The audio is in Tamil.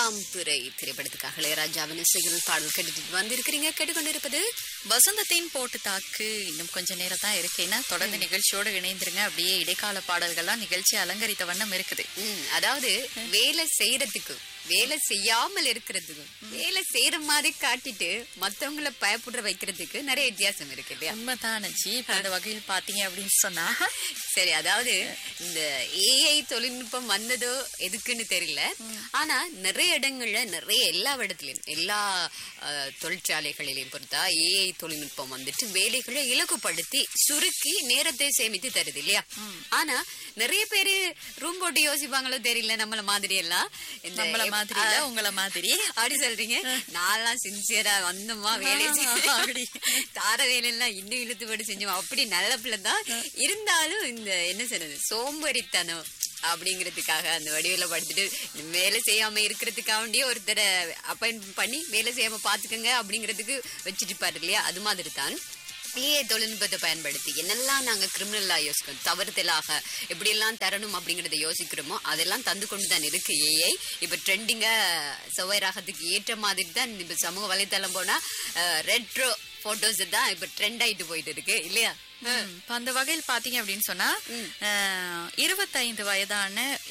மூன்றாம் துறை திரைப்படத்துக்காக இளையராஜாவின் இசையில் பாடல் கேட்டுட்டு வந்திருக்கிறீங்க கேட்டுக்கொண்டிருப்பது வசந்தத்தின் போட்டு தாக்கு இன்னும் கொஞ்ச நேரம் தான் இருக்கு ஏன்னா தொடர்ந்து நிகழ்ச்சியோடு இணைந்திருங்க அப்படியே இடைக்கால பாடல்கள்லாம் நிகழ்ச்சி அலங்கரித்த வண்ணம் இருக்குது ம், அதாவது வேலை செய்யறதுக்கும் வேலை செய்யாமல் இருக்கிறதுக்கும் வேலை செய்யற மாதிரி காட்டிட்டு மத்தவங்கள பயப்படுற வைக்கிறதுக்கு நிறைய வித்தியாசம் இருக்கு இல்லையா உண்மைதான் நச்சி இப்ப அந்த வகையில் பாத்தீங்க அப்படின்னு சொன்னா சரி அதாவது இந்த ஏஐ தொழில்நுட்பம் வந்ததோ எதுக்குன்னு தெரியல ஆனா நிறைய இடங்கள்ல நிறைய எல்லா இடத்துலயும் எல்லா அஹ், தொழிற்சாலைகளிலையும் பொறுத்தா ஏஐ தொழில்நுட்பம் வந்துட்டு வேலைகளை இலக்குப்படுத்தி சுருக்கி நேரத்தை சேமித்து தருது இல்லையா ஆனா நிறைய பேரு ரூம் போட்டு யோசிப்பாங்களோ தெரியல நம்மள மாதிரி எல்லாம் இந்த நம்மள எப்- மாதிரி இல்ல உங்கள மாதிரி அப்படி சொல்றீங்க நான்லாம் சின்சியரா வந்தோமா வேலையை செஞ்சோமா, அப்படி. தார வேலையெல்லாம் இன்னும் இழுத்துப்படி செஞ்சோம் அப்படி நல்ல பிள்ளை தான் இருந்தாலும் இந்த என்ன சொல்றது சோம்பேறித்தனம் அப்படிங்கிறதுக்காக அந்த வடிவில படுத்துட்டு வேலை செய்யாம இருக்கிறதுக்காக வேண்டிய ஒருத்தரை அப்பாயின்ட் பண்ணி வேலை செய்யாம பாத்துக்கங்க அப்படிங்கிறதுக்கு வச்சுட்டு பாரு இல்லையா அது மாதிரி தான் ஏஐ தொழில்நுட்பத்தை பயன்படுத்தி என்னெல்லாம் நாங்க கிரிமினலா யோசிக்கிறோம் தவறுதலாக எப்படியெல்லாம் தரணும் அப்படிங்கறத யோசிக்கிறோமோ அதெல்லாம் தந்து கொண்டு தான் இருக்கு ஏஐ இப்ப ட்ரெண்டிங்கா செவ்வாய் ராகத்துக்கு ஏற்ற மாதிரி தான் இப்ப சமூக வலைத்தளம் போனா ரெட்ரோ போட்டோஸ் தான் இப்ப ட்ரெண்ட் ஆயிட்டு போயிட்டு இருக்கு இல்லையா ம், இப்ப அந்த வகையில் பாத்தீங்க அப்படின்னு சொன்னா அஹ், இருபத்தைந்து வயதான